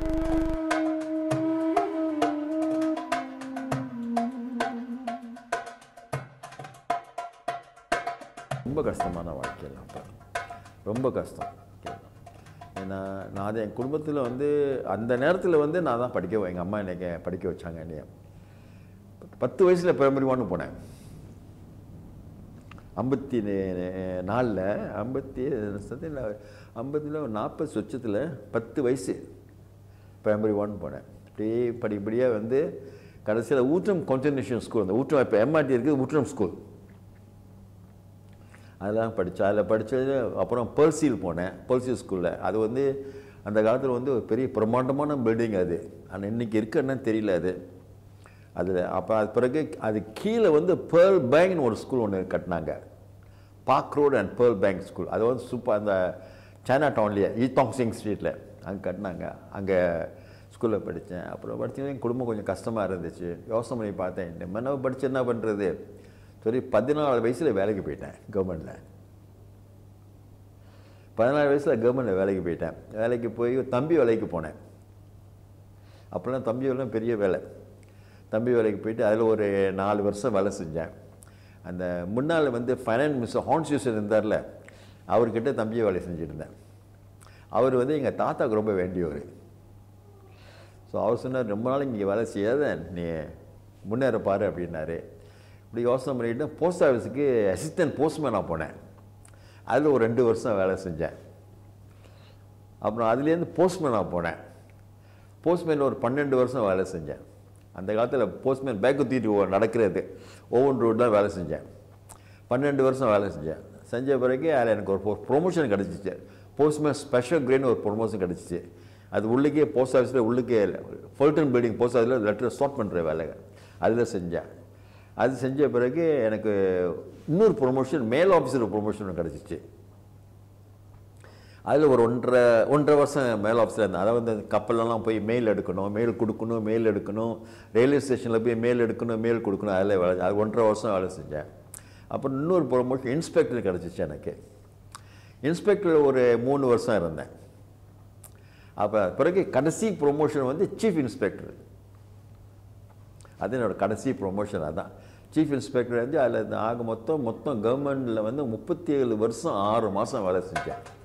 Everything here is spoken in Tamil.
ரொம்ப கஷ்டமான வாழ்க்கையில் அப்போ ரொம்ப கஷ்டம் ஏன்னா நான் அது என் குடும்பத்தில் வந்து அந்த நேரத்தில் வந்து நான் தான் படிக்க எங்கள் அம்மா என்னை படிக்க வச்சாங்க என்னைய பத்து வயசில் பிரைமரி ஒன்று போனேன் ஐம்பத்தி நாலில் ஐம்பத்தி ஐம்பத்தில் நாற்பது சொச்சத்தில் பத்து வயசு பிரைமரி ஒன் போனேன் அப்படியே படிப்படியாக வந்து கடைசியில் ஊற்றம் கான்சன்ட்ரேஷன் ஸ்கூல் அந்த ஊற்றம் இப்போ எம்ஆர்டி இருக்குது ஊற்றம் ஸ்கூல் அதெல்லாம் படித்தேன் அதில் படித்தது அப்புறம் பர்சீல் போனேன் பர்சீல் ஸ்கூலில் அது வந்து அந்த காலத்தில் வந்து ஒரு பெரிய பிரம்மாண்டமான பில்டிங் அது ஆனால் இன்றைக்கி இருக்குன்னு தெரியல அது அதில் அப்போ அது பிறகு அது கீழே வந்து பேர்ல் பேங்க்னு ஒரு ஸ்கூல் ஒன்று கட்டினாங்க park road and pearl bank school அது வந்து சூப்பர் அந்த சைனா டவுன்லேயே ஈத்தாங் சிங் ஸ்ட்ரீட்டில் அங்கே கட்டினாங்க அங்கே ஸ்கூலில் படித்தேன் அப்புறம் படித்தது என் குடும்பம் கொஞ்சம் கஷ்டமாக இருந்துச்சு யோசனை பண்ணி பார்த்தேன் இந்த மாதிரி படித்து என்ன பண்ணுறது சரி பதினாலு வயசில் வேலைக்கு போயிட்டேன் கவர்மெண்ட்டில் பதினாலு வயசில் கவர்மெண்ட்டில் வேலைக்கு போயிட்டேன் வேலைக்கு போய் தம்பி வேலைக்கு போனேன் அப்போல்லாம் தம்பி வேலை பெரிய வேலை தம்பி வேலைக்கு போயிட்டு அதில் ஒரு நாலு வருஷம் வேலை செஞ்சேன் அந்த முன்னால் வந்து ஃபைனான்ஸ் மினிஸ்டர் ஹான்ஸ் யூசர் இருந்தார்ல அவர்கிட்ட தம்பி வேலை செஞ்சுட்டு இருந்தேன் அவர் வந்து எங்கள் தாத்தாவுக்கு ரொம்ப வேண்டியவர் ஸோ அவர் சொன்னார் ரொம்ப நாள் இங்கே வேலை செய்யாத நீ முன்னேற பாரு அப்படின்னாரு இப்படி யோசனை பண்ணிட்டு போஸ்ட் ஆஃபீஸுக்கு அசிஸ்டன்ட் போஸ்ட்மேனாக போனேன் அதில் ஒரு ரெண்டு வருஷம் வேலை செஞ்சேன் அப்புறம் அதுலேருந்து போஸ்ட்மேனாக போனேன் போஸ்ட்மேனில் ஒரு பன்னெண்டு வருஷம் வேலை செஞ்சேன் அந்த காலத்தில் போஸ்ட்மேன் பேக்கு தூக்கிட்டு நடக்கிறது ஓவன் ரோடு தான் வேலை செஞ்சேன் பன்னெண்டு வருஷம் வேலை செஞ்சேன் செஞ்ச பிறகு அதில் எனக்கு ஒரு ப்ரொமோஷன் கிடச்சிச்சு போஸ்ட்மேன் ஸ்பெஷல் கிரேட்னு ஒரு ப்ரொமோஷன் கிடச்சிச்சு அது உள்ளுக்கே போஸ்ட் ஆஃபீஸில் உள்ளுக்கே ஃபுல்டன் பில்டிங் போஸ்ட் ஆஃபீஸில் லெட்டர் ஸ்டார்ட் பண்ணுற வேலை அதில் செஞ்சேன் அது செஞ்ச பிறகு எனக்கு இன்னொரு ப்ரொமோஷன் மேல் ஆஃபீஸர் ப்ரொமோஷன் கிடச்சிச்சு அதில் ஒரு ஒன்றரை ஒன்றரை வருஷம் மேல் ஆஃபீஸில் இருந்தேன் அதாவது வந்து கப்பலெல்லாம் போய் மெயில் எடுக்கணும் மெயில் கொடுக்கணும் மெயில் எடுக்கணும் ரயில்வே ஸ்டேஷனில் போய் மெயில் எடுக்கணும் மெயில் கொடுக்கணும் அதில் வேலை அது ஒன்றரை வருஷம் வேலை செஞ்சேன் அப்புறம் இன்னொரு ப்ரொமோஷன் இன்ஸ்பெக்டர் கிடச்சிச்சு எனக்கு இன்ஸ்பெக்டர் ஒரு மூணு வருஷம் இருந்தேன் அப்போ பிறகு கடைசி ப்ரொமோஷன் வந்து சீஃப் இன்ஸ்பெக்டர் அது என்னோட கடைசி ப்ரொமோஷன் அதான் சீஃப் இன்ஸ்பெக்டர் வந்து அதில் ஆக மொத்தம் மொத்தம் கவர்மெண்ட்டில் வந்து முப்பத்தி ஏழு வருஷம் ஆறு மாதம் வேலை செஞ்சேன்